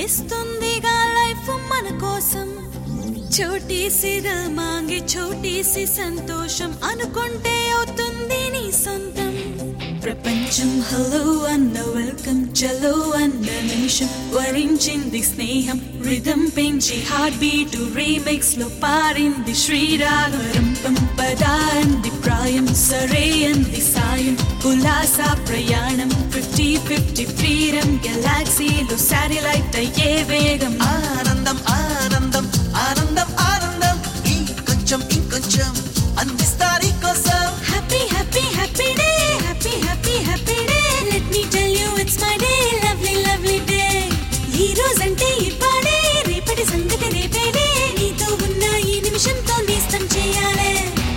ఇస్తుందిగా life మన కోసం చోటీ సిర మాంగి చోటీ సి సంతోషం అనుకుంటే అవుతుంది నీ సొంతం ప్రపంచం హలో అన్న వెల్కమ్ చలో అన్న నిమిషం వరించింది స్నేహం రిధం పెంచి హార్ట్ బీట్ రీమిక్స్ లో పారింది శ్రీరాగరం పంపదా అంది ప్రాయం సరే అంది సాయం కులాసా ప్రయాణం ఫిఫ్టీ ఫిఫ్టీ ఫ్రీడమ్ గెలాక్సీలో శాటిలైట్ అయ్యే వేగం ఆనందం ఆనందం ఆనందం ఆనందం ఈ కొంచెం ఇంకొంచెం అందిస్తారు కోసం Happy, happy, happy day. Happy, happy, happy day. Let me tell you it's my day. Lovely, lovely day. ఈ రోజంటే ఇవ్వాలే రేపటి సంగతి రేపేలే నీతో ఉన్న ఈ నిమిషంతో నేస్తం చేయాలే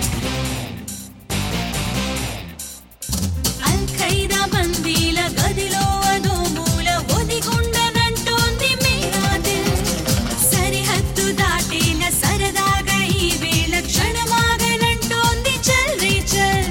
అల్ ఖైదా బందీల గదిలో అదో మూల ఒదిగుండనంటోంది మేరా దిల్ సరిహద్దు దాటేల సరదాగా ఈ వేళ క్షణమాగనంటోంది చల్ రే చల్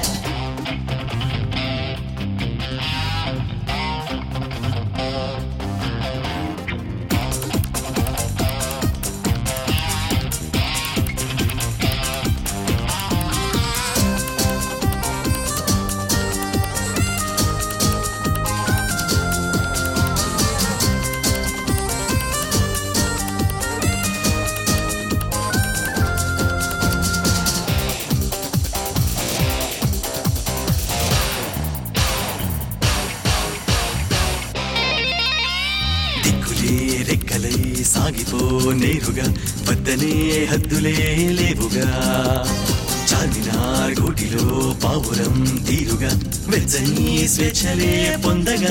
దిక్కులే రెక్కలై సాగిపో నేరుగా వద్దనే హద్దులే లేవుగా చార్మినార్ గూటిలో పావురం తీరుగా వెచ్చని స్వేచ్ఛలే పొందగా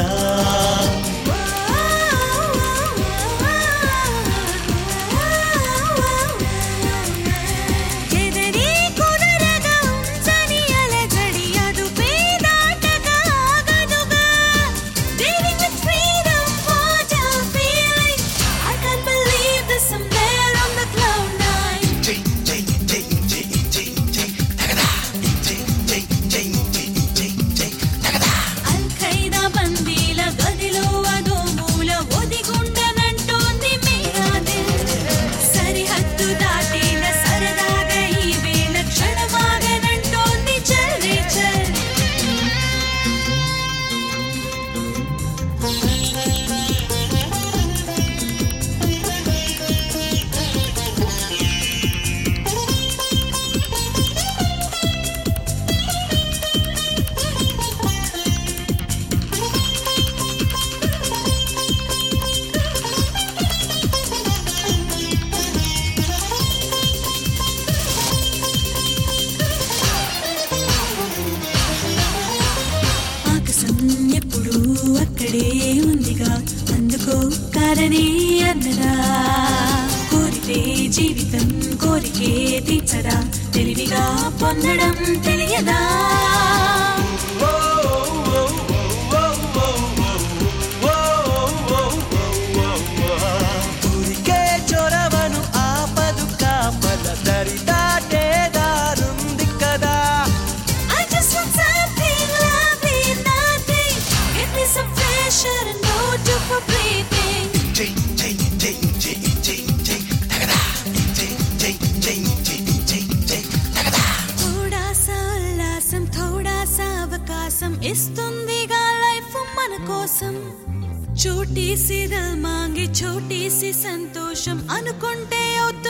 ఎదరి కుదరగా ఉంచని అలజడి అదుపే దాటగా ఆగదుగా. Living with freedom, what a feeling. I can't believe this, I'm there on the cloud nine. జై జై జై జై జై జై తగదా జై జై జై జై జై జై తగదా అల్ ఖైదా బందీల గదిలో అదో మూల ఒదిగుండనంటోంది మేరా దిల్. సరిహద్దు దాటేల సరదాగా ఈ వేళ క్షణమాగనంటోంది చల్ రే చల్ ఆకాశం ఎప్పుడు అక్కడే ఉందిగా అందుకో కారణే అన్నదా కోరితే జీవితం కోరికే తీర్చదా తెలివిగా పొందడం తెలియదా ఊరికే చొరవను ఆపదు కాపద దరి దాటే దారుంది కదా I just want something lovely, nothing. Give me some fresh air and no too for breathing. జై జై జై జై జై జై తగదా జై జై జై జై జై జై తగదా थोड़ा सा ఉల్లాసం थोड़ा सा అవకాశం ఇస్తుందిగా లైఫ్ మన కోసం చోటీ సి దిల్ మాంగి చోటీ సి సంతోషం అనుకుంటే అవుతుంది